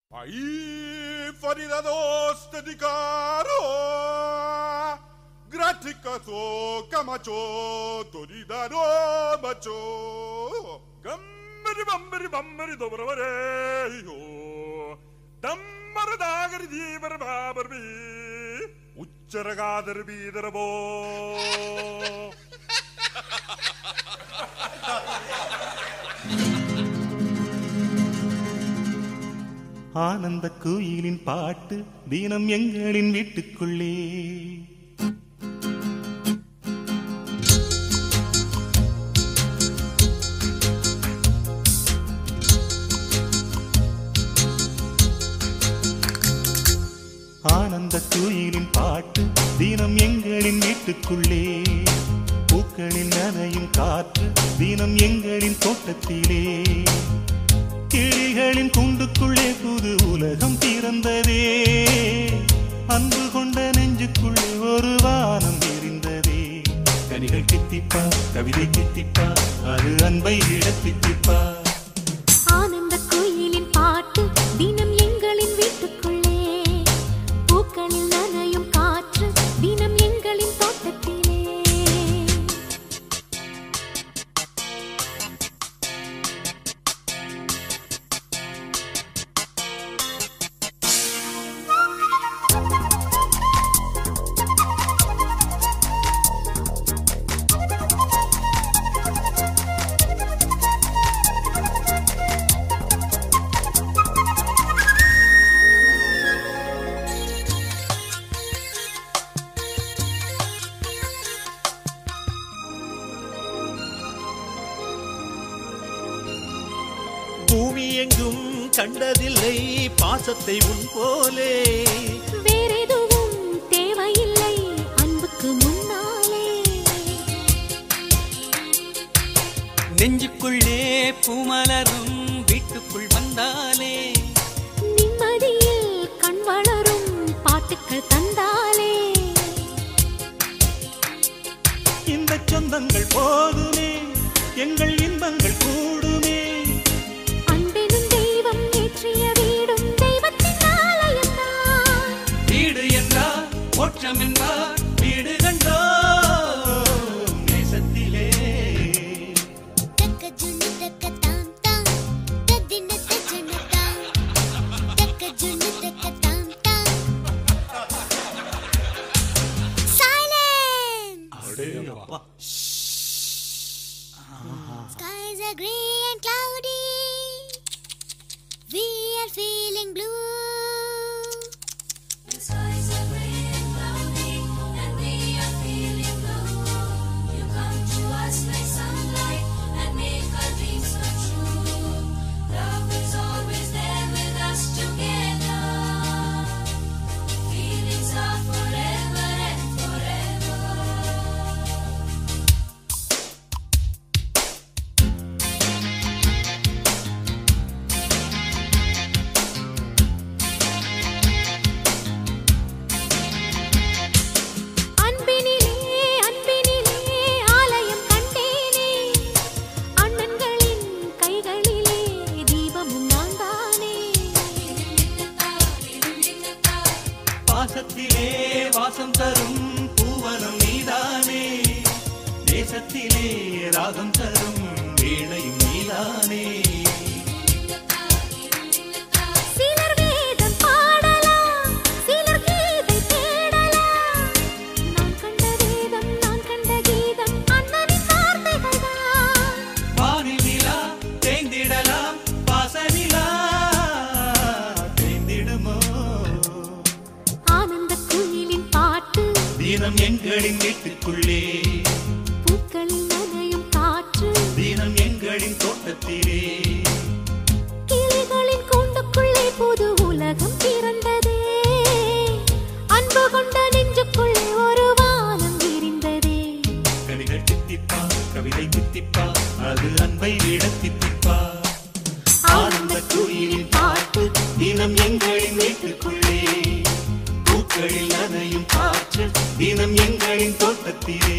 Ahí faridados dedicaron Graticazo Camacho Toridaro Macho Gambari Bambari Bambari Dobravareyo Dammaradagari Divar Babarbi Ucharagadar Bidarabo ஆனந்த குயிலின் பாட்டு தினம் எங்களின் வீட்டுக்குள்ளே ஆனந்த குயிலின் பாட்டு தினம் எங்களின் வீட்டுக்குள்ளே பூக்களில் நனையும் காற்று தினம் எங்களின் தோட்டத்திலே கிளிகளின் கூண்டுக்குள்ளே புது உலகம் பிறந்ததே அன்பு கொண்ட நெஞ்சுக்குள்ளே ஒரு வானம் எரிந்ததே கனிகள் கித்திப்பா கவிதை கித்திப்பா அது அன்பை இடத்தித்திப்பா ஆனந்த குயிலின் பாட்டு தினம் எங்களின் வீட்டுக்குள்ளே பூக்களில் நனையும் காற்று தினம் எங்களின் தோட்டத்திலே பூமி எங்கும் கண்டதில்லை பாசத்தை உன் போலே வேறெதுவும் தேவையில்லை அன்புக்கு முன்னாலே நெஞ்சுக்குள்ளே பூமலரும் வீட்டுக்குள் வந்தாலே நிம்மதியில் கண் வளரும் பாட்டுக்கள் தந்தாலே இந்த சொந்தங்கள் போதுமே எங்கள் இன்பங்கள் கூடுமே அன்பெனும் தெய்வம் ஏற்றிய வீடும் தெய்வத்தின் ஆலயம்தான் வீடு என்றார் மோட்சம் என்றார் வீடு கண்டோ நேசத்திலே தக்க ஜுன்னு தக்க தாம் தாம் தத்தின தஜன தாம் தக்க ஜுன்னு தக்க தாம் தாம் Silence! Skies are grey and cloudy. We are feeling blue. அன்பினிலே அன்பினிலே ஆலயம் கண்டேனே அண்ணன்களின் கைகளிலே தீபமும் நான் தானே பாசத்திலே வாசம் தரும் பூவனம் நீதானே தேசத்திலே ராகம் தரும் வீணையும் நீதானே சிலர் வேதம் பாடலாம் சிலர் கீதை தேடலாம் நான் கண்ட வேதம் நான் கண்ட கீதம் அண்ணனின் வார்த்தைகள் தான் வானில் நிலா தேய்ந்திடலாம் பாசனிலா தேய்ந்திடுமோ ஆனந்த குயிலின் பாட்டு தினம் எங்களின் வீட்டுக்குள்ளே பூக்களில் நனையும் காற்று தினம் எங்களின் தோட்டத்திலே கிளிகளின் கூண்டுக்குள்ளே புது உலகம் பிறந்ததே அன்பு கொண்ட நெஞ்சுக்குள்ளே ஒரு வானம் விரிந்ததே கவிகள் தித்திப்பா கவிதை தித்திப்பா அது அன்பை விட தித்திப்பா ஆனந்த குயிலின் பாட்டு தினம் எங்களின் வீட்டுக்குள்ளே பூக்களில் நனையும் காற்று தினம் எங்களின் தோட்டத்திலே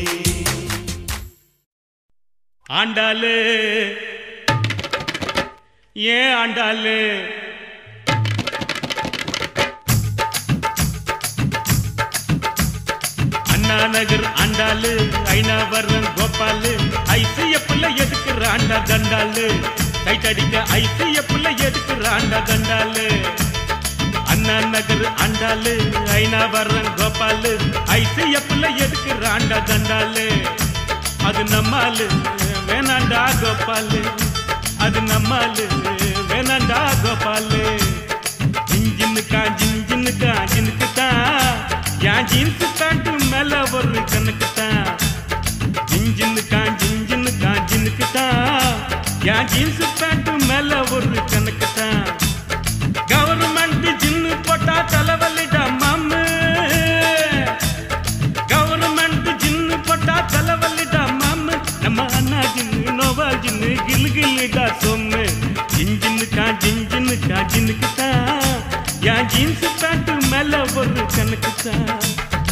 ஆண்டாளு ஏன் ஆண்டாளு அண்ணா நகர் ஆண்டாளு ஐநாவரம் கோபாலு ஐசிஎஃப்ல எதுக்குறாண்டா தண்டாலு டைட் அடிக்க ஐசிஎஃப்ல எதுக்குறாண்டா தண்டாலு அண்ணா நகர் ஆண்டாளு ஐநாவரம் கோபாலு ஐசிஎஃப்ல எதுக்குறாண்டா தண்டாலு அது நம்மாலு வேணாண்டா கோபாலு அது நம்மாலு வேணாண்டா கோபாலு ஜின்ஜின்னுக்கா ஜின்ஜின்னுக்கா ஜினுக்கு தான் என் ஜீன்ஸ் பேண்ட் மேல ஒரு கணக்கு தான் ஜின்ஜின்னுக்கா ஜின்ஜின்னுக்கா ஜினுக்கு தான் என் ஜீன்ஸ் பேண்ட் மேல ஒரு கணக்கு தான் கவர்மெண்ட் ஜின்னு போட்டா தலைவலிடா மாமு கவர்மெண்ட் ஜின்னு போட்டா தலைவலிடா மாமு நம்ம அண்ணா ஜின்னு நோவா ஜின்னு கிலு கிலுடா சொம்மு ஜின்ஜின்னுக்கா ஜின்ஜின்னுக்கா ஜினுக்கு தான் என் ஜீன்ஸ் பேண்ட் மேல ஒரு கணக்கு தான்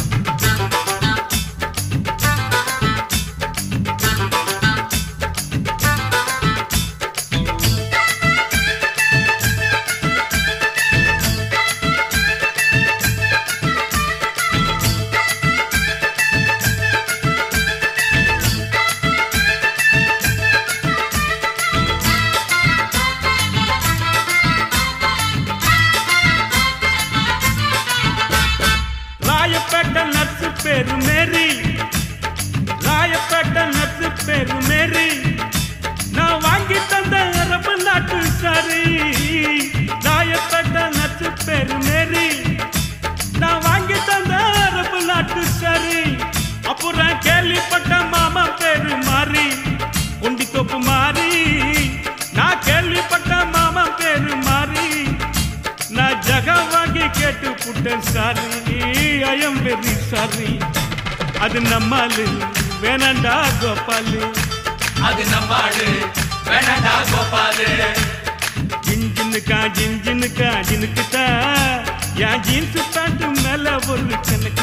ராயப்பேட்டை நர்ஸு பேரு மேரி ராயப்பேட்டை நர்ஸு பேரு மேரி நான் வாங்கி தந்த அரபு நாட்டு சாரி ராயப்பேட்டை நர்ஸு பேரு மேரி நான் வாங்கி தந்த அரபு நாட்டு சாரி அப்புறம் கேள்விப்பட்ட மாமா பேரு மாறி குண்டி தொப்பு மாறி நான் கேள்விப்பட்ட மாமா பேரு மாறி நான் ஜகா வாங்கி கேட்டு புட்டேன் sorry I am very sorry அது நம்மாலு வேணாண்டா கோபாலு அது நம்மாடு வேணாண்டா கோபாலு ஜின்ஜின்னுக்கா ஜின்ஜின்னுக்கா ஜினுக்குதா என் ஜீன்ஸ் பேண்ட் மேல ஒரு கணக்கு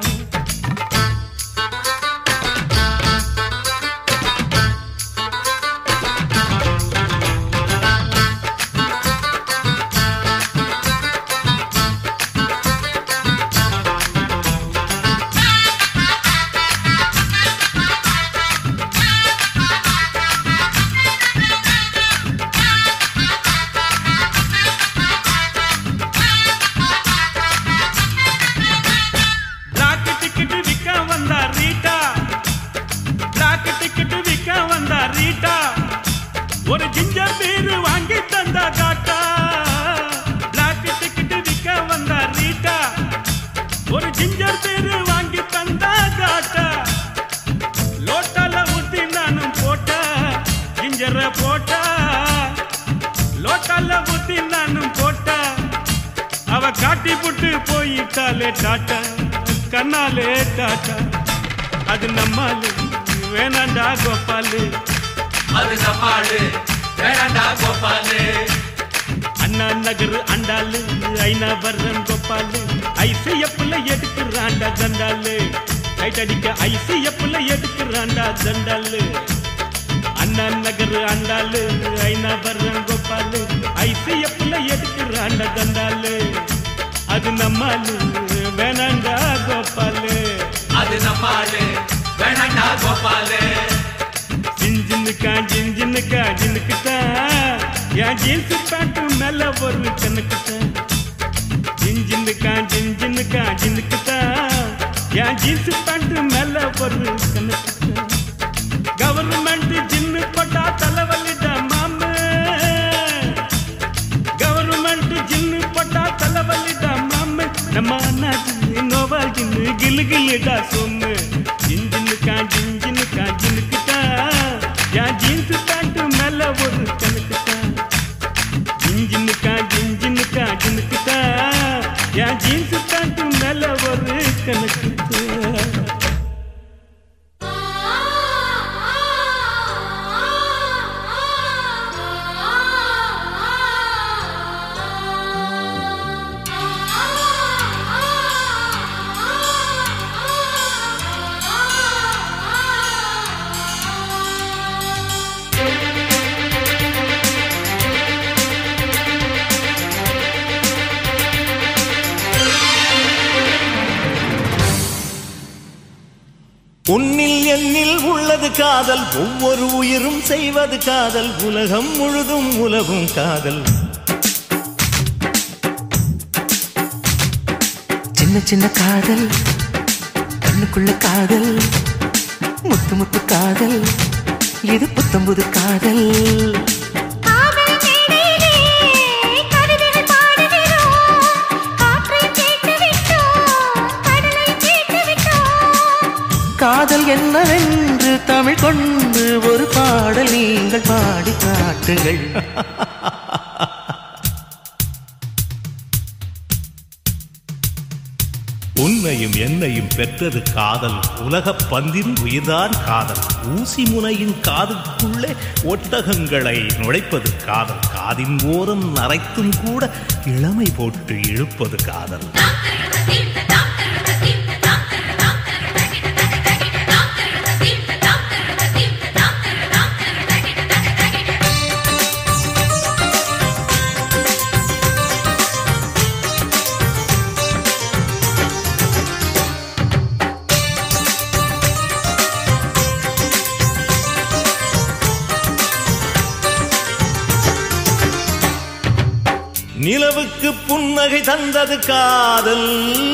பிளாக் டிக்கெட் விற்க வந்தா ரீட்டா பிளாக் டிக்கெட் விற்க வந்தா ரீட்டா ஒரு ஜிஞ்சர் பீர் வாங்கி தந்தா காட்டா பிளாக் டிக்கெட் விற்க வந்தா ரீட்டா ஒரு ஜிஞ்சர் பீர் வாங்கி தந்தா காட்டா லோட்டால ஊத்தி நானும் போட்டா ஜிஞ்சர போட்டா லோட்டால ஊத்தி நானும் போட்டா அவ காட்டி புட்டு போயிட்டாலே டாட்டா கண்ணாலே டாட்டா அது நம்மாலு வேணாண்டா கோபாலு அது நம்மாடு வேணாண்டா கோபாலு அண்ணா நகர் அண்டாலு ஐநா வர்றன் கோபாலு ஐசிஎஃப்ல எடுக்கிறாண்டா தண்டாலு லைட் அடிக்க ஐசிஎஃப்ல எடுக்கிறாண்டா தண்டாலு அண்ணா நகர் அண்டாலு ஐநா வர்றன் கோபாலு ஐசிஎஃப்ல எடுக்கிறாண்டா தண்டாலு அது நம்மாலு வேணாண்டா கோபாலு அது நம்மாடு வேணாண்டா கோபாலு ஜின்ஜின்னுக்கா ஜின்ஜின்னுக்கா ஜின்னுக்குதா என் ஜீன்ஸ் பேண்ட் மேல ஒரு கணக்குதா ஜின்ஜின்னுக்கா ஜின்ஜின்னுக்கா ஜின்னுக்குதா என் ஜீன்ஸ் பேண்ட் மேல ஒரு கணக்குதா கவர்மெண்ட் ஜின்னு போட்டா தலைவலிடா மாமு கவர்மெண்ட் ஜின்னு போட்டா தலைவலிடா மாமு நம்ம அண்ணா ஜின்னு நோவா ஜின்னு கிலு கிலுடா சொன்னு ஜின்ஜின்னுக்கா ஜின்ஜின்னுக்கா ஜின்னுக்குதா என் ஜீன்ஸ் பேண்ட் மேல ஒரு கணக்குதா ஜின்ஜின்னுக்கா ஜின்ஜின்னுக்கா ஜின்னுக்குதா என் ஜீன்ஸ் பேண்ட் மேல ஒரு கணக்குதா ஆ உன்னில் என்னில் உள்ளது காதல் ஒவ்வொரு உயிரும் செய்வது காதல் உலகம் முழுதும் உலகும் காதல் சின்ன சின்ன காதல் கண்ணுக்குள்ள காதல் முத்து முத்து காதல் இது புத்தம்புது காதல் காதல் மேடையிலே கவிதைகள் பாடுகிறோம் காற்றை கேட்டு விட்டோம் கடலை கேட்டு விட்டோம் காதல் என்னவென்று தமிழ் கொண்டு ஒரு பாடல் நீங்கள் பாடி காட்டுங்கள் உன்னையும் என்னையும் பெற்றது காதல் உலகப் பந்தின் உயிர்தான் காதல் ஊசி முனையின் காதுக்குள்ளே ஒட்டகங்களை நுழைப்பது காதல் காதின் ஓரம் நரைத்தும் கூட இளமை போட்டு இழுப்பது காதல் நிலவுக்கு புன்னகை தந்தது காதல்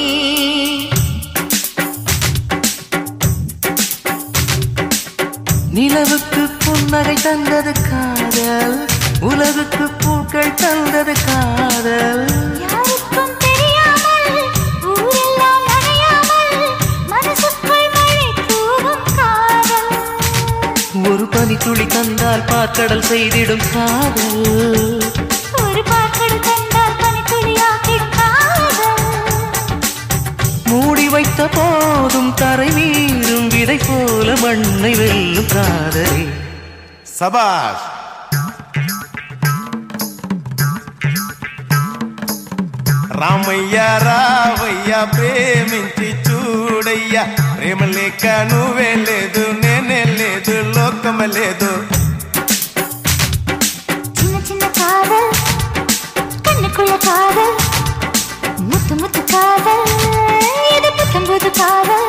நிலவுக்கு புன்னகை தந்தது காதல் உலகுக்கு பூக்கள் தந்தது காதல் யாருக்கும் தெரியாமல் ஊரெல்லாம் நனையாமல் மனசுக்குள் மழை தூவும் காதல் ஒரு பனி துளி தந்தால் பாக்கடல் செய்திடும் காதல் ஒரு பாக்கடு கண்டால் பனித்துளியாக்கிடும் காதல் மூடி வைத்த போதும் தரை மீறும் விதை போல மண்ணை வெல்லும் காதலே சபாஷ் రామయ్య రావయ్య ప్రేమించి చూడయ్యా ప్రేమ లేక నువ్వే లేదు నేనే లేదు లోకమ లేదు சின்ன சின்ன காதல் கண்ணுக்குள்ள காதல் முத்து முத்து காதல் இது புத்தம் புது காதல்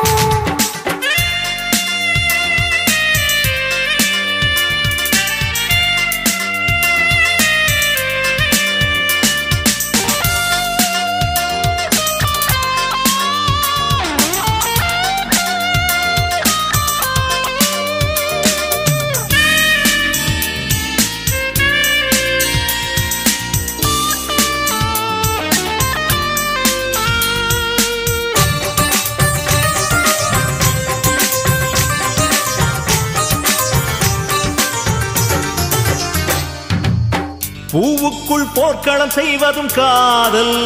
பூவுக்குள் போர்க்களம் செய்வதும் காதல்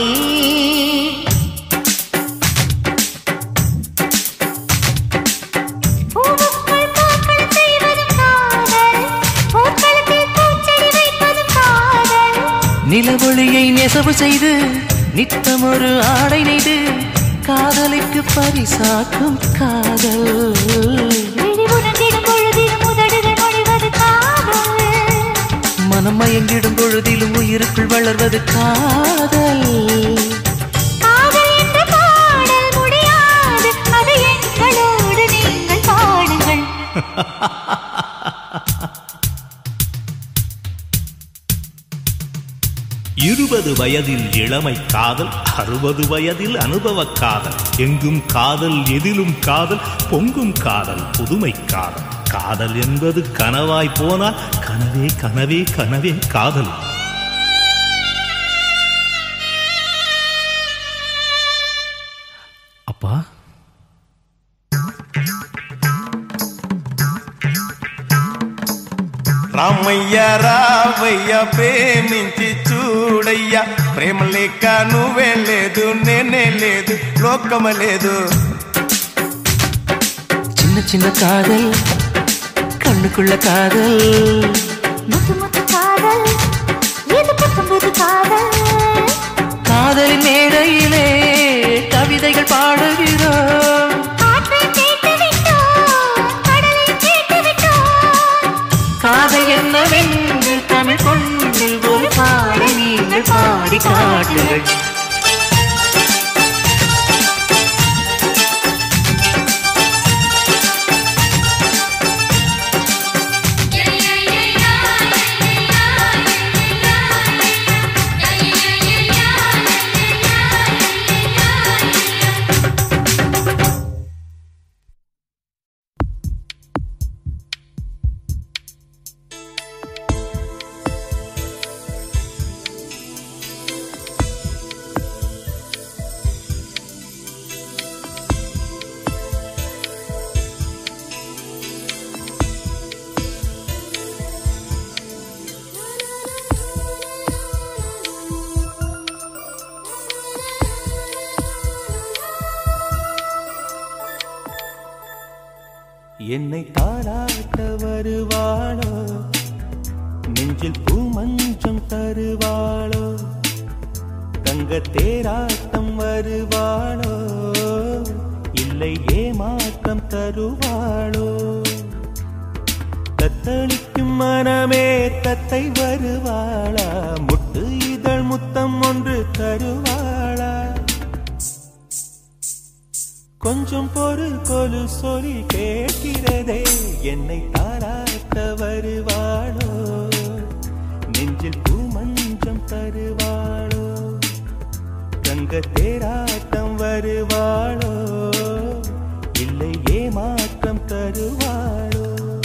பூவுக்குள் பூக்கள் செய்வது காதல் பூக்களத்தில் பூச்செடி வைப்பது காதல் நிலவொளியை நெசவு செய்து நித்தம் ஒரு ஆடை நெய்து காதலுக்கு பரிசாக்கும் காதல் விழி உணர்ந்திடும் பொழுதிலும் உதடுகள் மொழிவது காதல் மனம் மயங்கிடும் பொழுதிலும் உயிருக்குள் வளர்வது காதல் காதல் என்ற பாடல் முடியாது அது எங்களோடு நீங்கள் பாடுங்கள் இருபது வயதில் இளமை காதல் அறுபது வயதில் அனுபவ காதல் எங்கும் காதல் எதிலும் காதல் பொங்கும் காதல் புதுமை காதல் காதல் என்பது கனவாய் போனால் கனவே கனவே கனவே காதல் அப்பா రామయ్య రావయ్య ప్రేమించి చూడయ్యా ప్రేమ లేక నువ్వే లేదు నేనే లేదు లోకమ లేదు சின்ன சின்ன காதல் கண்ணுக்குள்ள காதல் முத்து முத்து காதல் இது புத்தம் புது காதல் காதலின் மேடையிலே கவிதைகள் பாடுகிறோம் காற்றை கேட்டு விட்டோம் கடலை கேட்டு விட்டோம் காதல் என்னவென்று தமிழ் கொண்டு ஒரு பாடல் நீங்கள் பாடி காட்டுங்கள் என்னை தாராட்ட வருவாளோ நெஞ்சில் பூமஞ்சம் தருவாளோ தங்க தேராட்டம் வருவாளோ இல்லை ஏமாற்றம் தருவாளோ தத்தளிக்கும் மனமே தத்தை வருவாளா முட்டு இதழ் முத்தம் ஒன்று தருவாளா கொஞ்சம் பொறு கொலு சொல்லி கேட்கிறதே என்னை தாராட்ட வருவாளோ நெஞ்சில் பூமஞ்சம் தருவாளோ கங்க தேராட்டம் வருவாளோ இல்லை ஏமாற்றம் தருவாளோ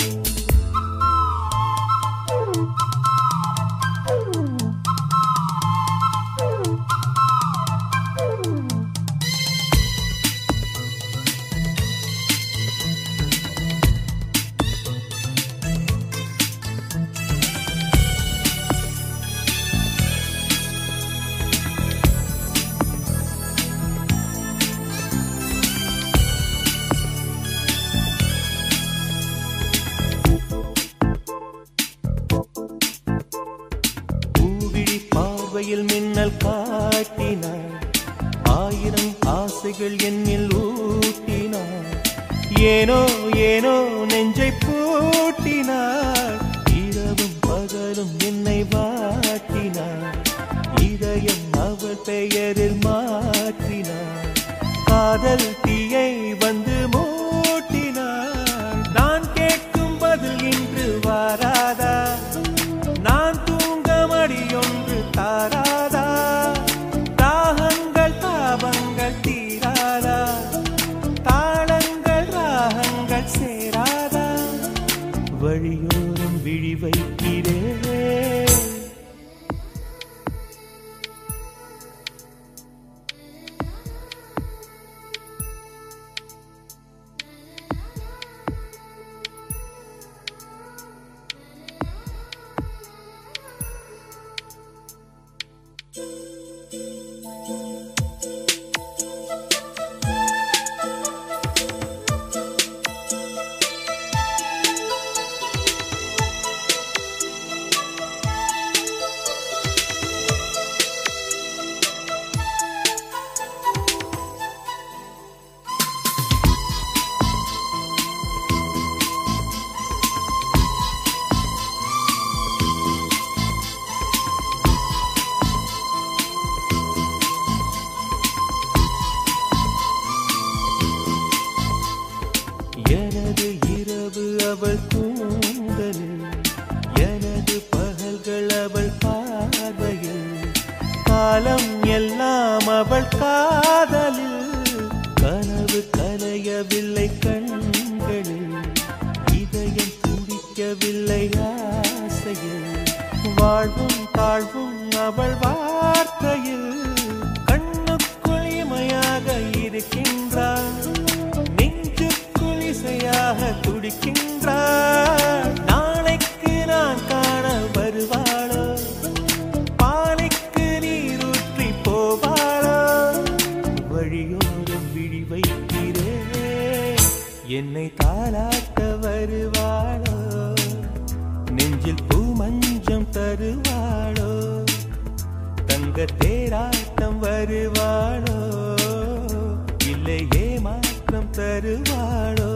பூவிழி பார்வையில் மின்னல் காட்டினாள் ஆயிரம் ஆசைகள் என்னில் ஊட்டினாள் ஏனோ ஏனோ நெஞ்சை பூட்டினாள் இரவும் பகலும் என்னை வாட்டினாள் இதயம் அவள் பெயரில் மாற்றினாள் காதல் தீயை வந்து மூட்டினாள் நான் கேட்கும் பதில் இன்று வாராதா நான் தூங்க மடியொன்று தாராதா தாகங்கள் தாபங்கள் தீராதா தாளங்கள் ராகங்கள் சேராதா வழியோரம் விழி வைக்கிறேன் எனது இரவு அவள் கூந்தலில் எனது பகல்கள் அவள் பார்வையில் காலம் எல்லாம் அவள் காதலில் கனவு கலையவில்லை கண்களில் இதயம் துடிக்கவில்லை ஆசையில் வாழ்வும் தாழ்வும் அவள் வார்த்தையில் கண்ணுக்குள் இமையாக இருக்கின்றாள் நெஞ்சுக்குள் இசையாக துடிக்கின்றாள் நாளைக்கு நான் காண வருவாளோ பாலைக்கு நீரூற்றி போவாளோ வழியோரம் விழி வைக்கிறேன் என்னை தாளாட்ட வருவாளோ நெஞ்சில் பூமஞ்சம் தருவாளோ தங்க தேராட்டம் வருவாளோ இல்லை ஏமாற்றம் தருவாளோ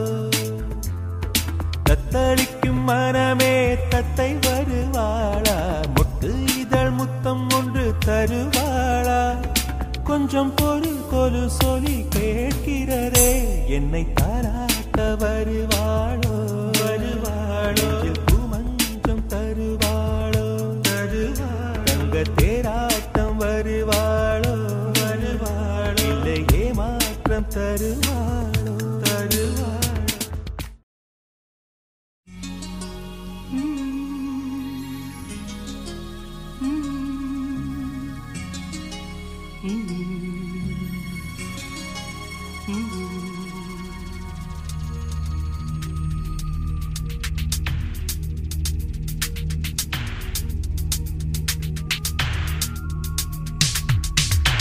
தத்தளிக்கும் மனமே தத்தை வருவாளா முட்டு இதழ் முத்தம் ஒன்று தருவாளா கொஞ்சம் பொறு கொலு சொல்லி கேட்கிறரே என்னை தாராட்ட வருவாளோ வருவாளோ பூமஞ்சம் தருவாளோ தருவாளோ தங்க தேராட்டம் வருவாளோ வருவாளோ இல்லை ஏமாற்றம் தருவாளோ தருவாளோ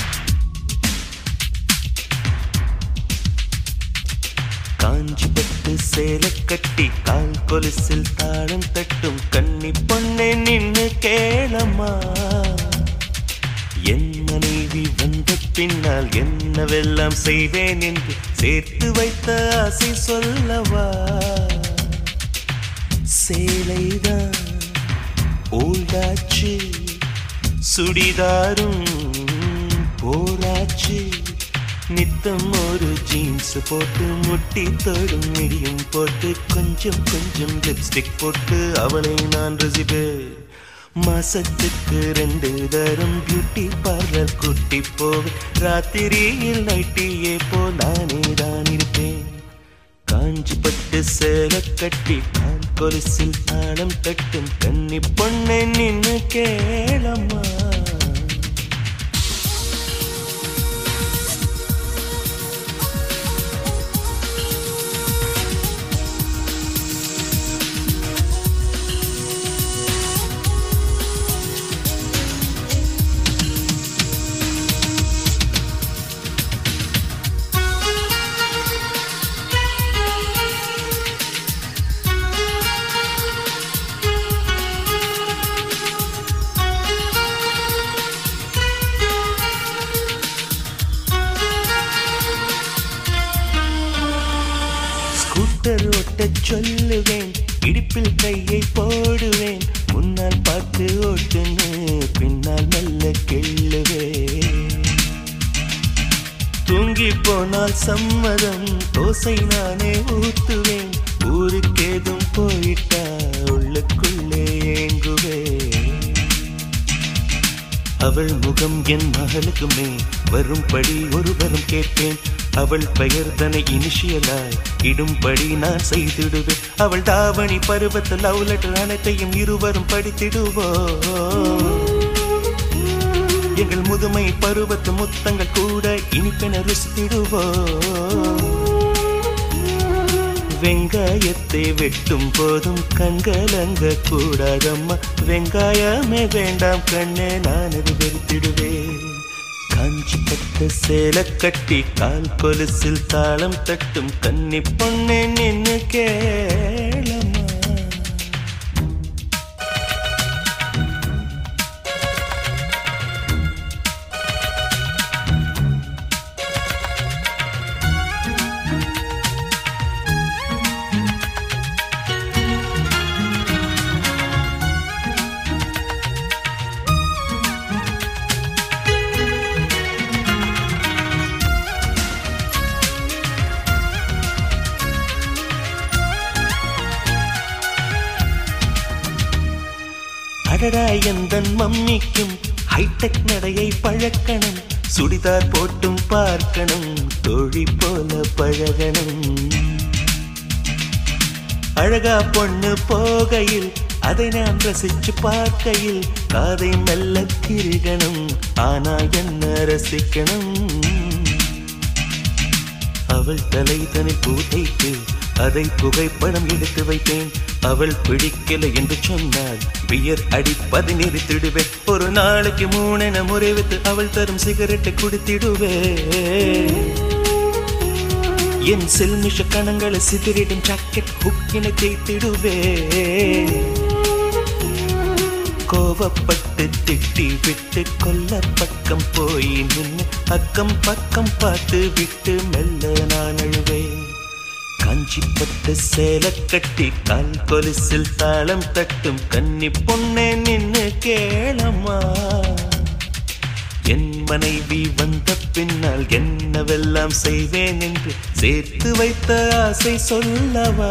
காஞ்சி பட்டு சேலை கட்டி கால் கொலுசில் தாளம் தட்டும் கன்னி பொண்ணே நின்னு கேளம்மா என் மனைவி வந்த பின்னால் என்னவெல்லாம் செய்வேன் என்று சேர்த்து வைத்த ஆசை சொல்லவா சேலைதான் ஓல்டாச்சு சுடிதாரும் போராச்சு நித்தம் ஒரு ஜீன்ஸ் போட்டு முட்டி தொடும் மிடியும் போட்டு கொஞ்சம் கொஞ்சம் லிப்ஸ்டிக் போட்டு அவளை நான் ரசிப்பேன் மாசத்துக்கு ரெண்டு தரம் பியூட்டி பார்லர் கூட்டி போவேன் ராத்திரியில் நைட்டியே போ நானே தான் இருப்பேன் காஞ்சி பட்டு சேலை கட்டி கால் கொலுசில் தாளம் கட்டும் கன்னி பொண்ணை நின்னு கேளம்மா ஸ்கூட்டர் ஓட்டச் சொல்லுவேன் இடுப்பில் கையை போடுவேன் முன்னால் பார்த்து ஓட்டுன்னு பின்னால் மெல்ல கிள்ளுவேன் தூங்கி போனால் சம்மதம் தோசை நானே ஊத்துவேன் ஊருக்கேதும் போயிட்டா உள்ளுக்குள்ளே ஏங்குவேன் அவள் முகம் என் மகளுக்குமே வரும்படி ஒருவரும் கேட்பேன் அவள் பெயர் தனை இனிஷியலாய் இடும்படி நான் செய்திடுவேன் அவள் தாவணி பருவத்து லவ் லெட்டர் அனைத்தையும் இருவரும் படித்திடுவோம் எங்கள் முதுமை பருவத்து முத்தங்கள் கூட இனிப்பென ருசித்திடுவோம் வெங்காயத்தை வெட்டும் போதும் கண்கலங்க கூடாதம்மா வெங்காயமே வேண்டாம் கண்ணே நான் அது வெறுத்திடுவேன் காஞ்சி பட்ட சேலை கட்டி கால் கொலுசில் தாளம் தட்டும் கன்னி பொண்ணே நின்னு கேளம்மா அடடா எந்தன் மம்மிக்கும் ஹைடெக் நடையை பழக்கணும் சுடிதார் போட்டும் பார்க்கணும் தோழி போல பழகணும் அழகா பொண்ணு போகையில் அதை நான் ரசிச்சு பார்க்கையில் காதை மெல்ல திருகணும் ஆனா என்ன ரசிக்கணும் அவள் தலை தனி பூதைத்து அதை புகைப்படம் எடுத்து வைத்தேன் அவள் பிடிக்கல என்று சொன்னால் பியர் அடிப்பதை நிறுத்திடுவேன் ஒரு நாளைக்கு மூணென முறைவித்து அவள் தரும் சிகரெட்டை குடித்திடுவேன் என் செல்மிஷ கணங்களை சிதறிடும் ஜாக்கெட் ஹுக்கினை தேய்த்திடுவேன் கோவப்பட்டு திட்டி விட்டு கொல்ல பக்கம் போய் நின்று அக்கம் பக்கம் பார்த்து விட்டு மெல்ல நான் அழுவேன் காஞ்சி பட்டு சேலை கட்டி கால் கொலுசில் தாளம் தட்டும் கன்னி பொண்ணே நின்னு கேளம்மா என் மனைவி வந்த பின்னால் என்னவெல்லாம் செய்வேன் என்று சேர்த்து வைத்த ஆசை சொல்லவா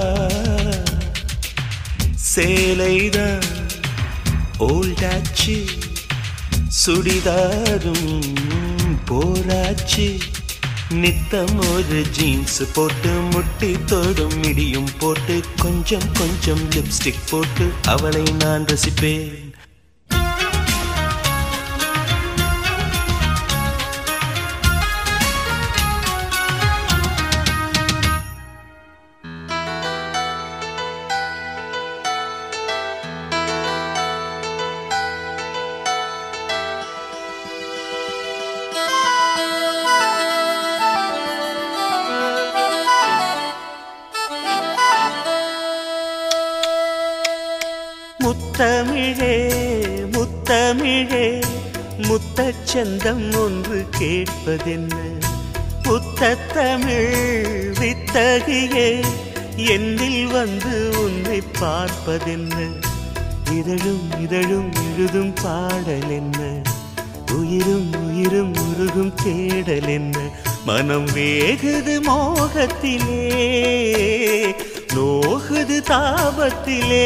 சேலைதான் ஓல்டாச்சு சுடிதாரும் போராச்சு நித்தம் ஒரு ஜீன்ஸ் போட்டு முட்டி தோடும் மிடியும் போட்டு கொஞ்சம் கொஞ்சம் லிப்ஸ்டிக் போட்டு அவளை நான் ரசிப்பேன் Thank you. முத்தமிழே முத்தமிழே முத்தச்சந்தம் ஒன்று கேட்பதென்ன புத்தத்தமிழ் வித்தகியே என்னில் வந்து உன்னை பார்ப்பதென்ன இதழும் இதழும் எழுதும் பாடல் என்ன உயிரும் உயிரும் உருகும் தேடல் என்ன மனம் வேகுது மோகத்திலே நோகுது தாபத்திலே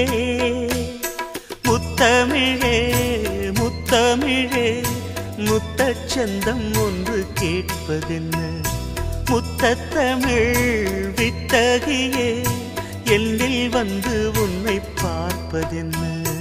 முத்தமிழே முத்தமிழே முத்தச்சந்தம் ஒன்று கேட்பதென்ன முத்தத்தமிழ் வித்தகியே எல்லில் வந்து உன்னை பார்ப்பதென்ன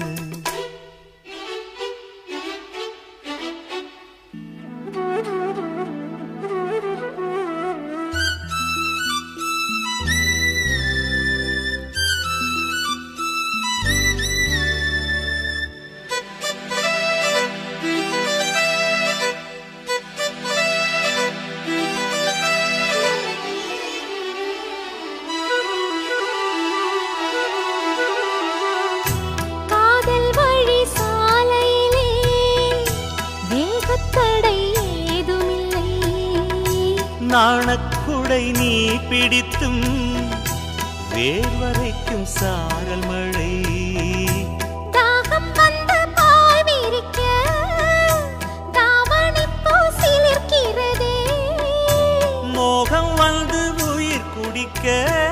காதல் வழி சாலையிலே வேகத்தடை ஏதுமில்லை நாணக்குடை நீ பிடித்தும் வேர்வரைக்கும் சாரல் மழை தாகம் வந்த பாய் விரிக்க தாவணிப்பூ சிலிர்க்கிறதே மோகம் வந்து உயிர் குடிக்க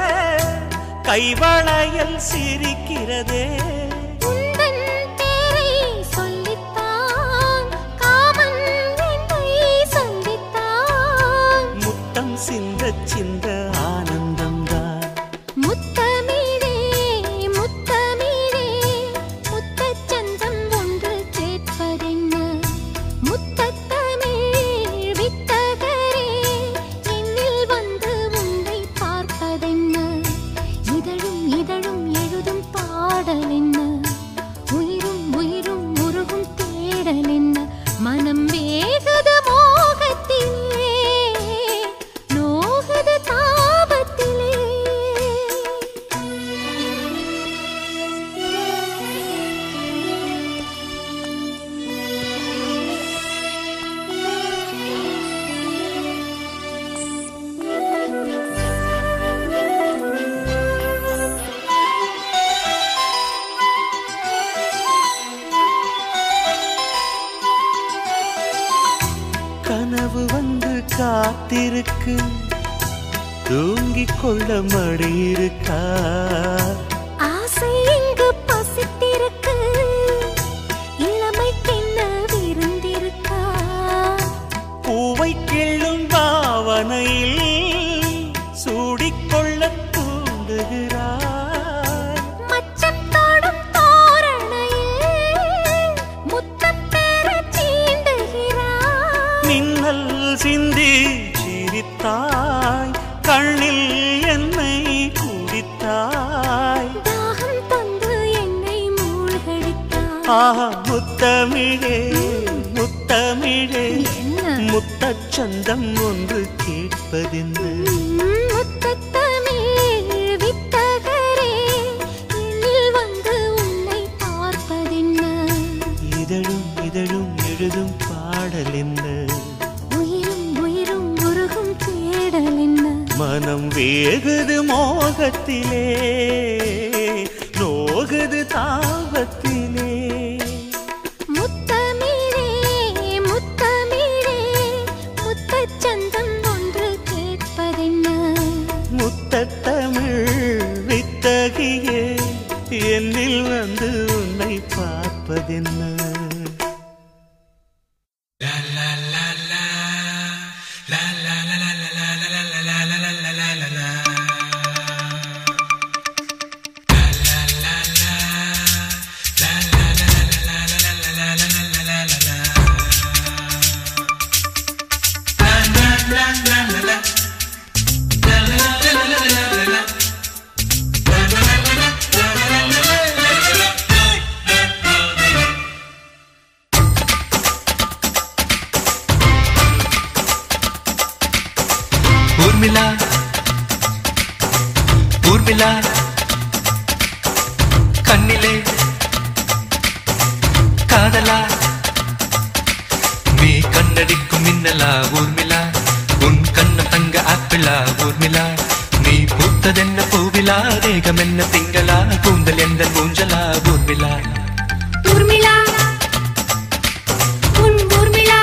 கைவளையல் சிரிக்கிறதே உந்தன் பேரை சொல்லித்தான் காமன் என்னை சந்தித்தான் முத்தம் சிந்த சிந்த ஆனந்தம்தான் முத்தமிழே முத்தமிழே முத்தச்சந்தம் ஒன்று கேட்பதென்ன முத்தத்தமிழ் வித்தகரே என்னில் வந்து உன்னை பார்ப்பதென்ன இதழும் இதழும் எழுதும் பாடல் என்ன உயிரும் உயிரும் உருகும் தேடல் என்ன மனம் வேகுது மோகத்திலே நோகுது தாபத்திலே கனவு வந்து காத்திருக்கு தூங்கிக் கொள்ள மடி இருக்கா ஆசை இங்கு பசித்திருக்கு இளமைக்கென்ன விருந்திருக்கா பூவை கிள்ளும் பாவனையில் சூடிக்கொள்ள தூண்டுகிறார் மச்சம் தொடும் தோரணையில் முத்தம் பெற சீண்டுகிறாய் மின்னல் சிந்தி சிரித்தாய் கண்ணில் என்னை குடித்தாய் தாகம் தந்து என்னை மூழ்கடித்தாய் ஆஹா முத்தமிழே முத்தமிழே என்ன முத்தச்சந்தம் ஒன்று கேட்பதென்ன முத்தத்தமிழ் வித்தகரே என்னில் வந்து உன்னை பார்ப்பதென்ன இதழும் இதழும் எழுதும் பாடல் என்ன உயிரும் உயிரும் உருகும் தேடல் என்ன மனம் வேகுது மோகத்திலே நோகுது தாபத்திலே முத்தமிழே முத்தமிழே முத்தச்சந்தம் ஒன்று கேட்பதென்ன முத்தத்தமிழ் வித்தகியே என்னில் வந்து உன்னை பார்ப்பதென்ன ஊர்மிளா ஊர்மிளா கண்ணிலே கண்ணடிக்கும் மின்னலா ஊர்மிளா உன் கண்ணம் தங்க ஆப்பிளா ஊர்மிளா நீ பூத்ததென்ன பூவிலா தேகம் என்ன திங்களா கூந்தல் எந்த ஊஞ்சலா ஊர்மிளா ஊர்மிளா உன் ஊர்மிளா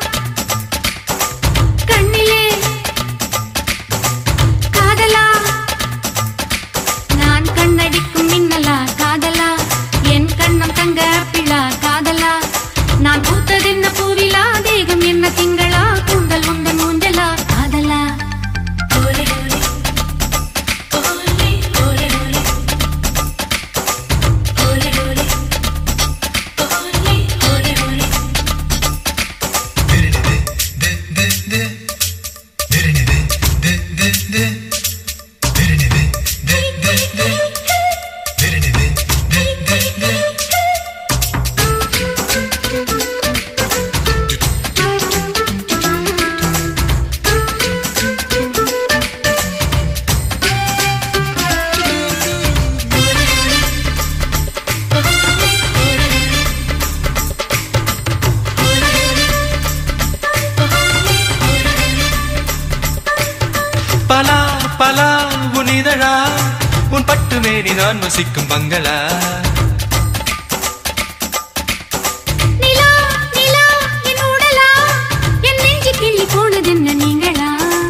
கண்ணிலே காதலா நான் கண்ணடிக்கும் மின்னலா காதலா என் கண்ணம் தங்க பிள்ளா காதலா நான் பூத்ததென்ன பூவிலா தேகம் என்ன திங்களா கூந்தல் உந்தன் ஊஞ்சலா காதலா ஓலே ஓலே ஓலே ஓலே ஓலே ஓலே ஓலே ஓலே ஓலே ஓலே பலா பலா உன் இதழா உன் பட்டு மேனி நான் வசிக்கும் பங்களா நிலா நிலா என் உடலா என் நெஞ்சு கிள்ளி போனதென்ன நீங்களா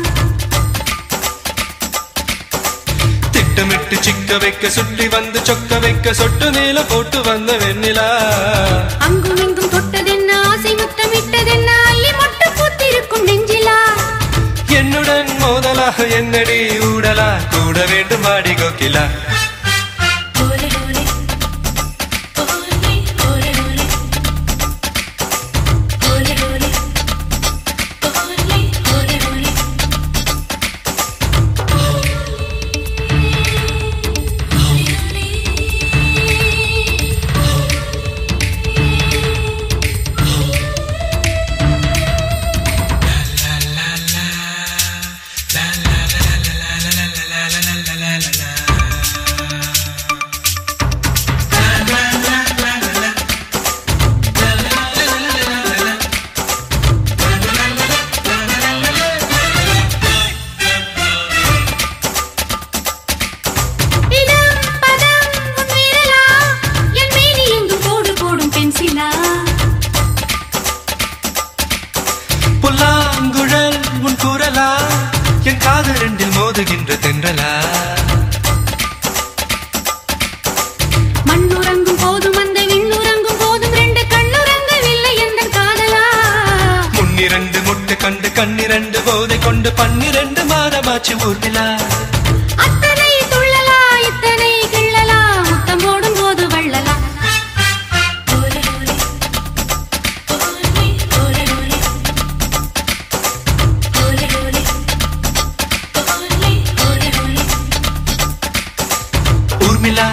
திட்டமிட்டு சிக்க வைக்க சுட்டி வந்து சொக்க வைக்க சொட்டு மேல போட்டு வந்த வெண்ணிலா அங்கும் இங்கும் தொட்டதென்ன ஆசை முத்தமிட்டதென்ன அள்ளி மொட்டு பூத்திருக்கும் நெஞ்சிலா என்னுடன் மோதலா என்னடி ஊடலா கூட வேண்டும் ஆடி கோகிலா ஓலே ஓலே ஓலே ஓலே ஓலே ஓலே ஓலே ஓலே ஓலே ஓலே இதம் பதம் உன் விரலா என் மேனி எங்கும் கோடு போடும் பென்சிலா புல்லாங்குழல் உன் குரலா என் காது ரெண்டில் மோதுகின்ற தென்றலா மண்ணுறங்கும் போதும் அந்த விண்ணுறங்கும் போதும் ரெண்டு கண்ணுறங்கவில்லை எந்த காதலா முன்னிரண்டு முட்டு கண்டு கண்ணிரண்டு போதை கொண்டு பன்னிரண்டு மாதமாச்சு ஊர்மிளா அத்தனை துள்ளலா இத்தனை கிள்ளலா முத்தம் போடும் போது வள்ளலா ஓலே ஓலே ஓலே ஓலே ஓலே ஓலே ஓலே ஓலே ஓலே ஓலே ஊர்மிளா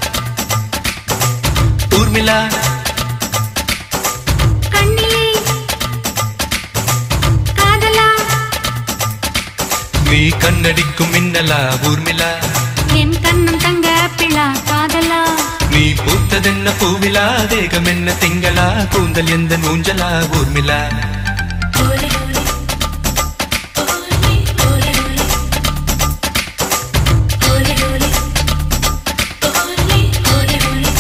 ஊர்மிளா கண்ணிலே காதலா நீ கண்ணடிக்கும் மின்னலா ஊர்மிளா என் கண்ணம் தங்க பிள்ளா காதலா நீ பூத்ததென்ன பூவிலா தேகம் என்ன திங்களா கூந்தல் எந்த ஊஞ்சலா ஊர்மிளா ஓலே ஓலே ஓலே ஓலே ஓலே ஓலே ஓலே ஓலே ஓலே ஓலே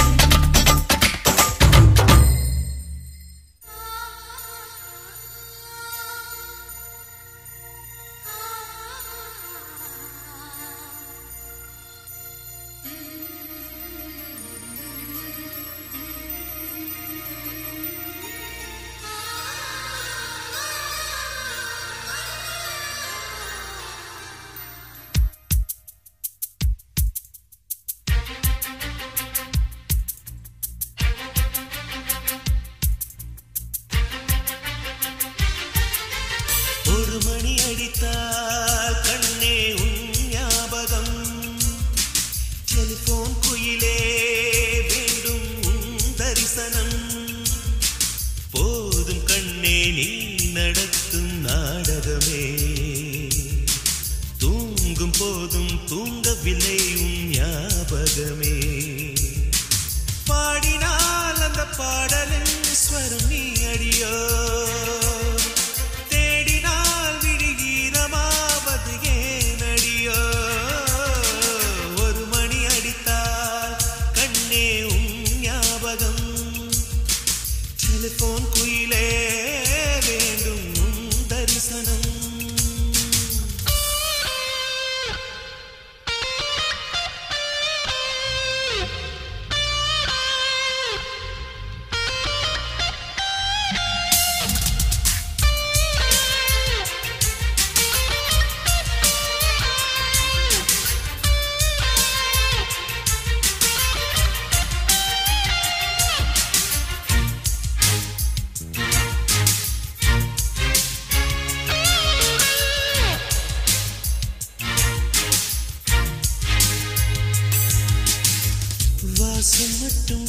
ஒரு மணி அடித்தால் கண்ணே உன் ஞாபகம் டெலிபோன் குயிலே வேண்டும் உன் தரிசனம் போதும் கண்ணே நீ நடத்தும் நாடகமே தூங்கும் போதும் தூங்கவில்லை உன் ஞாபகமே பாடினால் அந்த பாடலின் ஸ்வரம் நீ அடியோ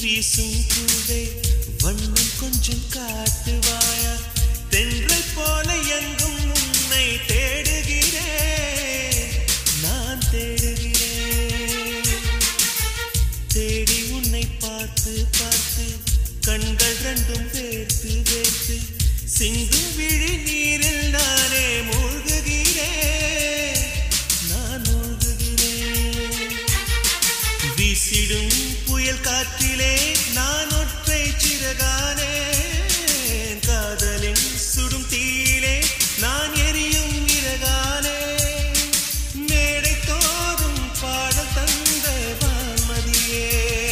வீசும் பூவே வண்ணம் கொஞ்சம் காட்டுவாயா தென்றை போல எங்கும் உன்னை தேடுகிறேன் நான் தேடுகிறேன் தேடி உன்னை பார்த்து பார்த்து கண்கள் ரெண்டும் வேர்த்து வேர்த்து சிந்தும் விழி நீரில் நானே மூழ்குகிறேன் நான் மூழ்குகிறேன் வீசிடும் புயல் காற்றிலே நான் ஒற்றை சிறகானே காதலின் சுடும் தீயிலே நான் எரியும் இறகானே மேடை தோறும் பாடல் தந்த வான்மதியே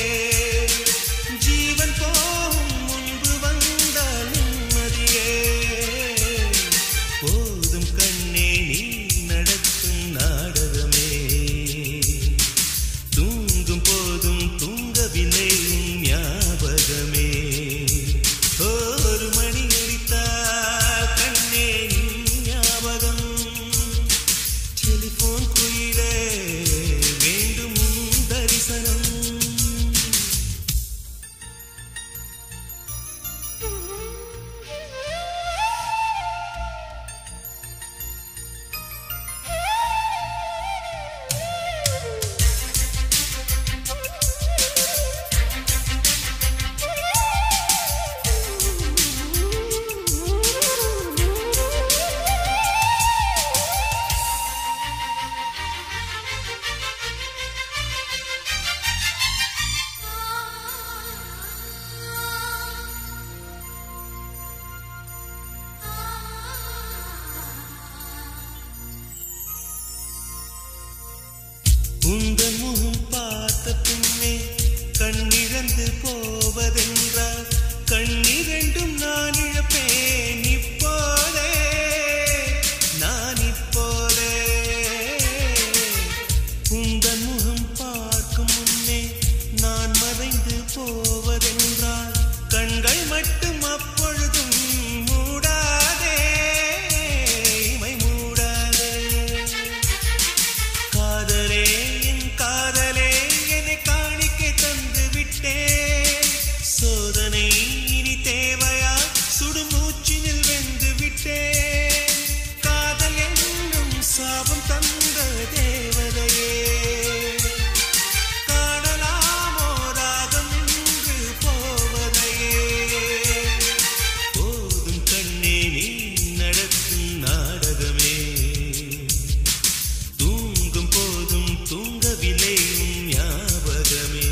ஜீவன் போகும் முன்பு வந்தால் நிம்மதியே போதும் கண்ணே நீ நடத்தும் நாடகமே தூங்கும் போதும் தூங்கவில்லை உன் ஞாபகமே ஒரு மணி அடித்தால் கண்ணே நின் ஞாபகம் டெலிபோன் குயிலே வேண்டும் உன் தரிசனம் உந்தன் முகம் பார்த்த பின்னே கண்ணிழந்து போவதென்றால் கண்ணிரண்டும் நான் இழப்பேன் இப்போதே நான் இப்போதே உந்தன் முகம் பார்க்கும் முன்னே நான் மறைந்து போவதென்றால் கண்கள் மட்டும் அப்பொழுதும் மூடாதே இமை மூடாதே காதலே என் காதலே என்னை காணிக்கை தந்து விட்டேன் சோதனை இனி தேவையா சுடுமூச்சினில் வெந்து விட்டேன் காதல் என்னும் சாபம் தந்த தேவதையே காணலாமோ ராகம் இன்று போவதையே போதும் கண்ணே நீ நடத்தும் நாடகமே தூங்கும் போதும் தூங்கவில்லை உன் ஞாபகமே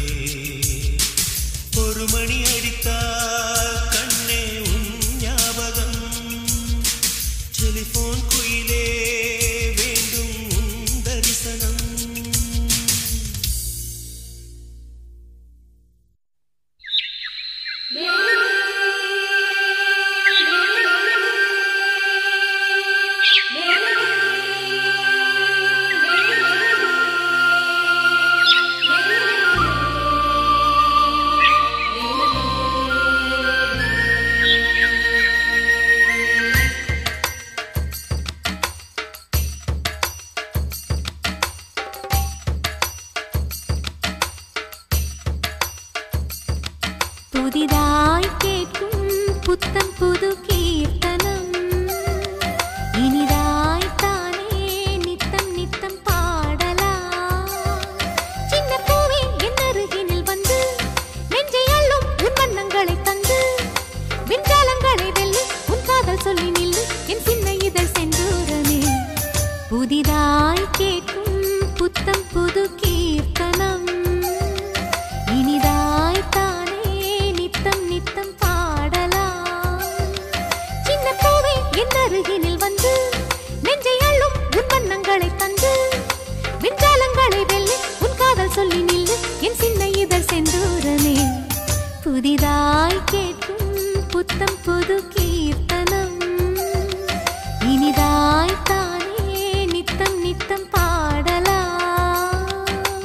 ஒரு மணி அடித்தால் கண்ணே உன் ஞாபகம் டெலிபோன் குயிலே வேண்டும் உன் தரிசனம் புதிதாய் கேட்கும் புத்தம் புது கீர்த்தனம் இனிதாய் தானே நித்தம் நித்தம் பாடலாம் சின்ன பூவே என் அருகினில் வந்து நெஞ்சை அள்ளும் உன் வண்ணங்களை தந்து விஞ்ஞாலங்களை வெல்லு உன் காதல் சொல்லி நில்லு என் சின்ன இதழ் செந்தூரமே புதிதாய் கேட்கும் புத்தம் புது கீர்த்தனம் இனிதாய் தானே நித்தம் நித்தம் பாடலாம் சின்ன பூவே என் அருகினில் வந்து நெஞ்சை அள்ளும் உன் வண்ணங்களை தந்து விஞ்ஞாலங்களை வெல்லு உன் காதல் சொல்லி நில்லு என் சின்ன இதழ் செந்தூரமே புதிதாய் கேட்கும் புத்தம் புது கீர்த்தனம் இனிதாய் தானே நித்தம் நித்தம் பாடலாம்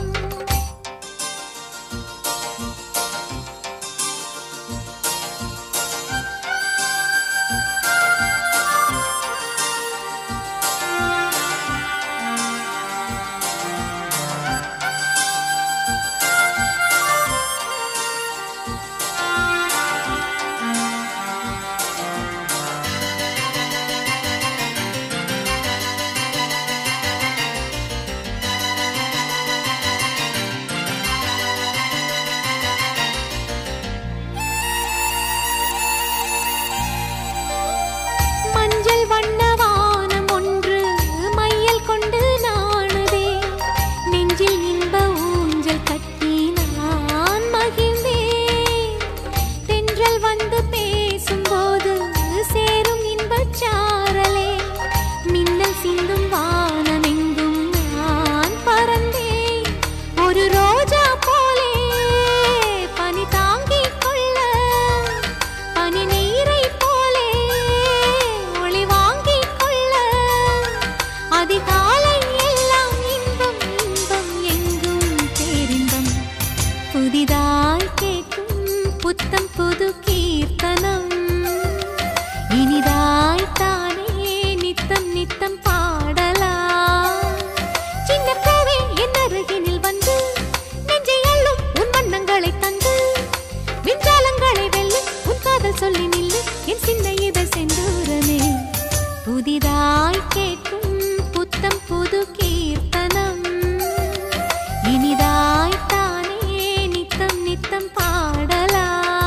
புதிதாய் கேட்கும் புத்தம் புது கீர்த்தனம் இனிதாய் தானே நித்தம் நித்தம் பாடலாம்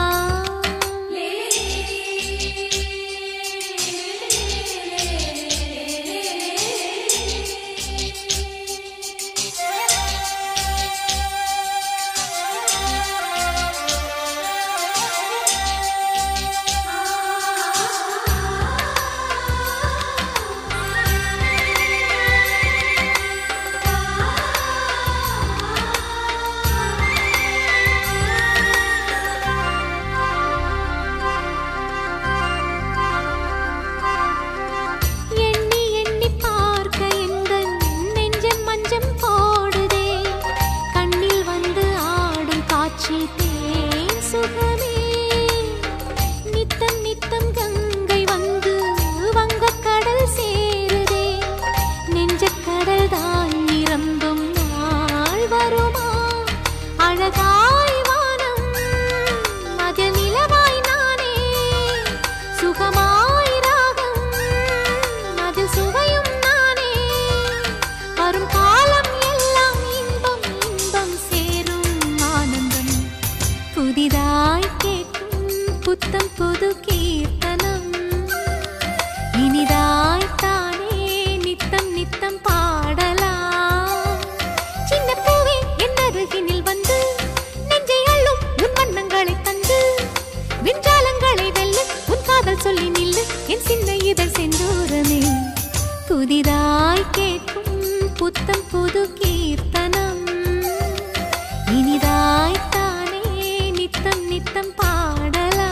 எண்ணி எண்ணி பார்க்க எந்தன் நெஞ்சம் மஞ்சம் போடுதே கண்ணில் வந்து ஆடும் காட்சி தேன் சுகமே நித்தம் நித்தம் கங்கை வந்து வங்கக் கடல் சேருதே நெஞ்சக் கடல் தான் நிரம்பும் நாள் வருமா அழகாய் வானம் அதில் நிலவாய் நானே சுகமாய் ராகம் அதில் சுவையும் நானே வரும் காலம் எல்லாம் இன்பம் இன்பம் சேரும் ஆனந்தம் புதிதாய் கேட்கும் புத்தம் புது கீர்த்தனம் இனிதாய் தானே நித்தம் நித்தம் பாடலாம் சின்ன பூவே என் அருகினில் வந்து நெஞ்சை அள்ளும் உன் வண்ணங்களை தந்து விஞ்சாலங்களை வெல்லு உன் காதல் சொல்லி நில்லு என் சின்ன இதழ் செந்தூரமே புதிதாய் கேட்கும் புத்தம் புது கீர்த்தனம் இனிதாய் தானே நித்தம் நித்தம் பாடலாம்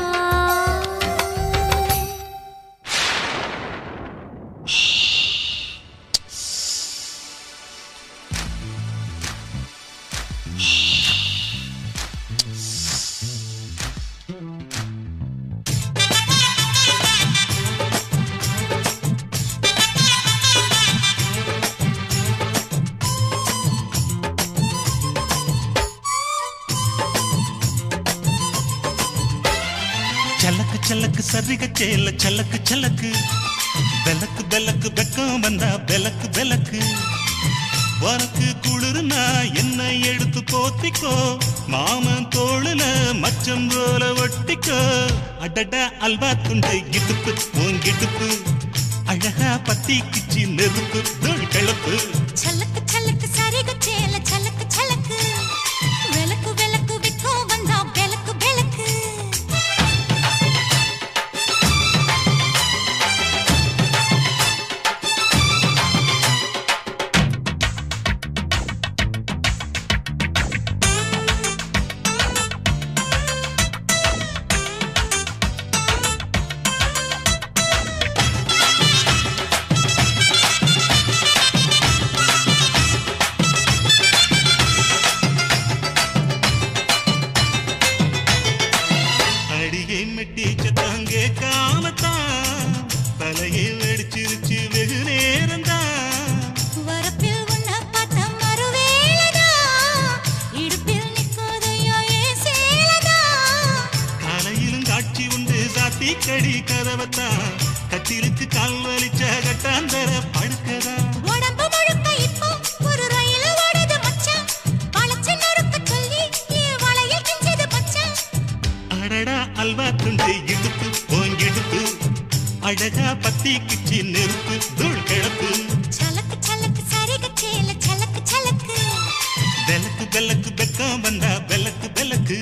சலக்கு சலக்கு சரிக சேல சலக்கு சலக்கு விளக்கு விளக்கு வெக்கம் வந்தா விளக்கு விளக்கு உனக்கு குளிர்னா என்னை எடுத்து போத்திக்கோ மாமன் தோளுல மச்சம் போல ஒட்டிக்கோ அடட அல்வா துண்டை இடுப்பு உன் இடுப்பு அழகா பத்தி கிச்சி நெருப்பு தோள் கிளப்பு சலக்கு சலக்கு சரிக சேல சலக்கு சலக்கு விளக்கு விளக்கு விக்கோ வந்தா விளக்கு விளக்கு அடியை மெட்டிச்ச தாங்கே காமத்தான் தலையை வெடிச்சிருச்சு வெகு நேரம்தான் வரப்பில் உன்னை பார்த்த மறுவேளைதான் இடுப்பில் நிற்காதையா ஏன் சேலதான் காலையிலும் காட்சி உண்டு சாத்தி கடி கதவத்தான் கட்டிலுக்கு கால் வலிச்ச கட்டாந்தர படுக்கதா உடம்பு முழுக்க இப்போ ஒரு ரயில் ஓடுது மச்சான் வளைச்சு நறுக்க சொல்லி என் வளையல் கிஞ்சது மச்சான் அடடா அல்வா துண்டு இடுப்பு ஓங்கிடுப்பு அழகா பத்தி கிச்சி நெருப்பு தூள் கிளப்பு சலக்கு சலக்கு சரிக சேல சலக்கு சலக்கு விளக்கு விளக்கு வெக்கம் வந்தா விளக்கு விளக்கு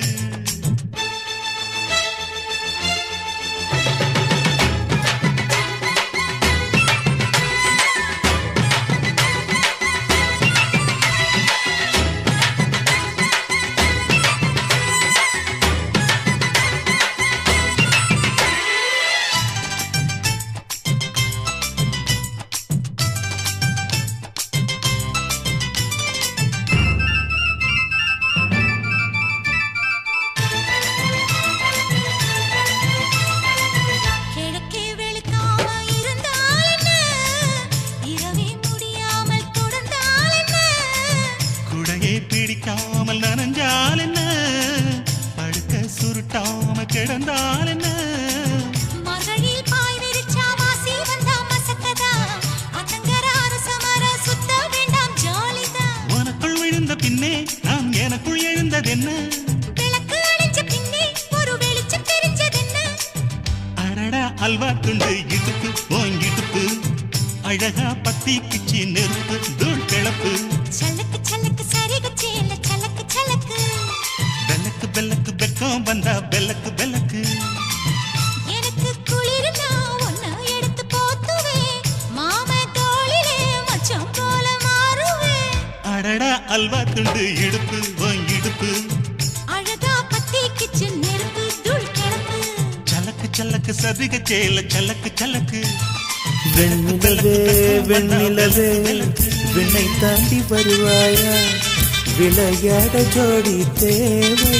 அழகா பத்திக்குச்சி நெருப்பு தூள் கிளப்பு சலக்கு சலக்கு சரிக சேல சலக்கு சலக்கு பெல்லக்கு பெல்லக்கு பெக்கம் வந்தா பெல்லக்கு பெல்லக்கு எனக்கு குளிர்னா ஒன்னு எடுத்து போத்துவேன் மாம தோளிலே மச்சம் போல மாறுவேன் அடடா அல்வா துண்டு இடுப்பு உன் இடுப்பு அழகா பத்திக்குச்சு நெருப்பு தூள் கிளப்பு சலக்கு சலக்கு சரிக சேல சலக்கு சலக்கு வெண்ணிலவே வெண்ணிலவே விண்ணை தாண்டி வருவாயா விளையாட ஜோடி தேவை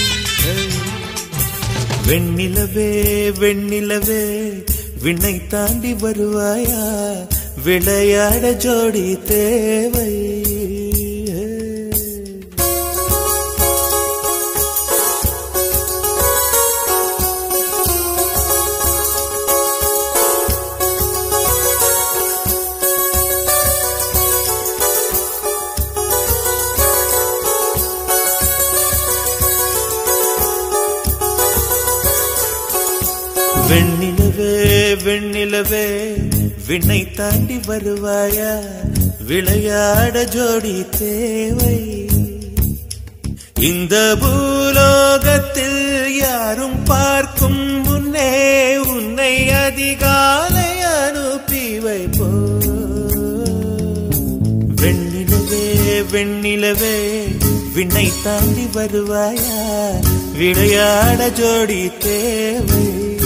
வெண்ணிலவே வெண்ணிலவே விண்ணை தாண்டி வருவாயா விளையாட ஜோடி தேவை வெண்ணிலவே வெண்ணிலவே விண்ணை தாண்டி வருவாயா விளையாட ஜோடி தேவை இந்த பூலோகத்தில் யாரும் பார்க்கும் முன்னே உன்னை அதிகாலை அனுப்பி வைப்போ வெண்ணிலவே வெண்ணிலவே விண்ணை தாண்டி வருவாயா விளையாட ஜோடி தேவை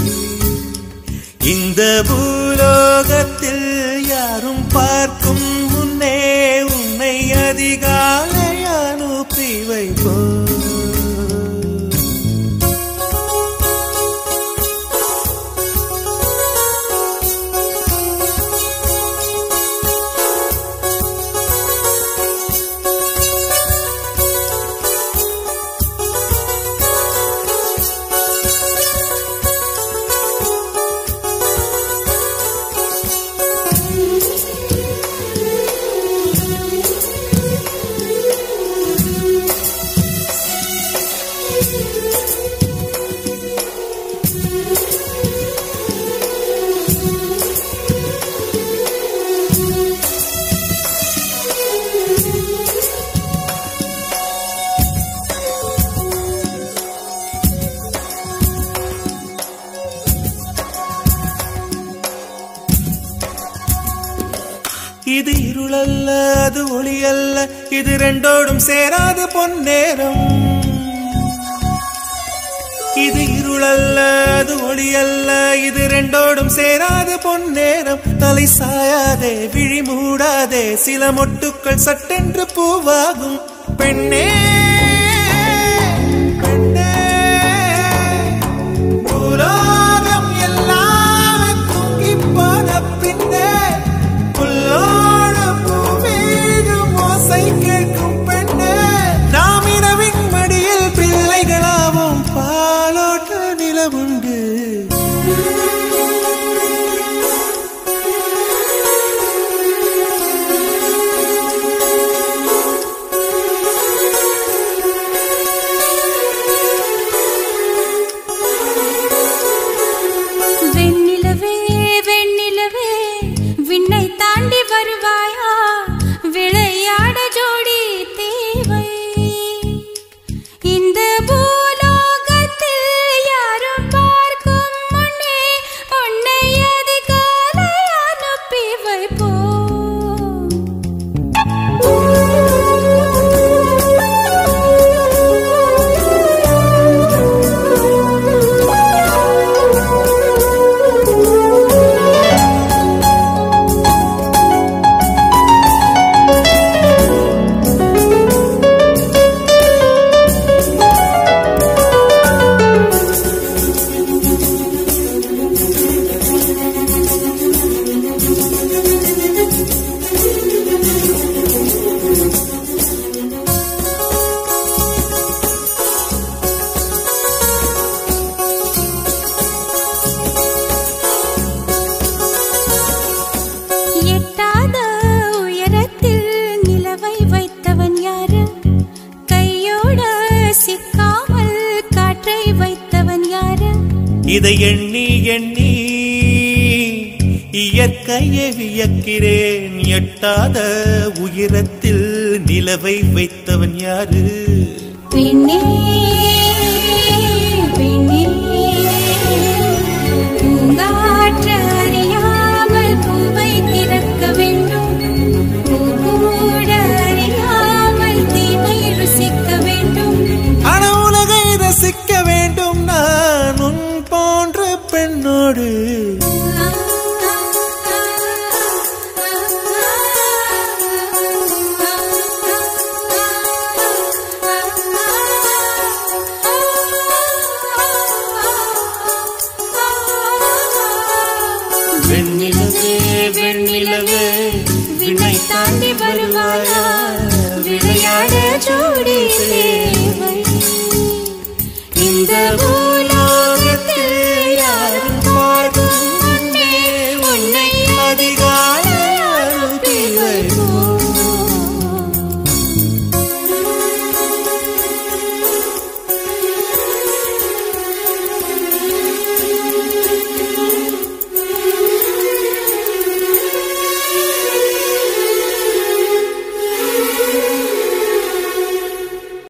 இந்த பூலோகத்தில் யாரும் பார்க்கும் முன்னே உன்னை அதிகாலை அனுப்பி வைப்போ இது இருளல்ல அது ஒளி அல்ல இது ரெண்டோடும் சேராது பொன்னேரம் இது இருளல்ல அது ஒளி அல்ல இது ரெண்டோடும் சேராது பொன்னேரம் தலை சாயாதே விழி மூடாதே சில மொட்டுக்கள் சட்டென்று பூவாகும் பெண்ணே பெண்ணே உலோகம் எல்லாம் தூங்கிப் போன பின்னே புல்லோட பூமீதும் ஓசை கேட்கும் பெண்ணே நாம் இரவின் மடியில் பிள்ளைகளாவும் பாலோட்ட நிலவுண்டு வெண்ணிலவே வெண்ணிலவே விண்ணை தாண்டி வருவாயா விளையாட ஜோடி தேவை இந்த பூலோகத்தில் யாரும் பார்க்கும் முன்னே உன்னை அதிகாலை அனுப்பி எட்டாத உயரத்தில் நிலவை வைத்தவன் யாரு கையோட சிக்காமல் காற்றை வைத்தவன் யாரு இதை எண்ணி எண்ணி இய இயற்கையை வியக்கிறேன் எட்டாத உயரத்தில் நிலவை வைத்தவன் யாரு பெண்ணே பெண்ணே பூங்காற்று அறியாமல் பூவை திறக்க வேண்டும் பூக்கூட அறியாமல் தீமை ருசிக்க வேண்டும் ஆனா உலகை ரசிக்க வேண்டும் நான் உன் போன்ற பெண்ணோடு வெண்ணிலவே வெண்ணிலவே விண்ணை தாண்டி வருவாயா விளையாட ஜோடி சேர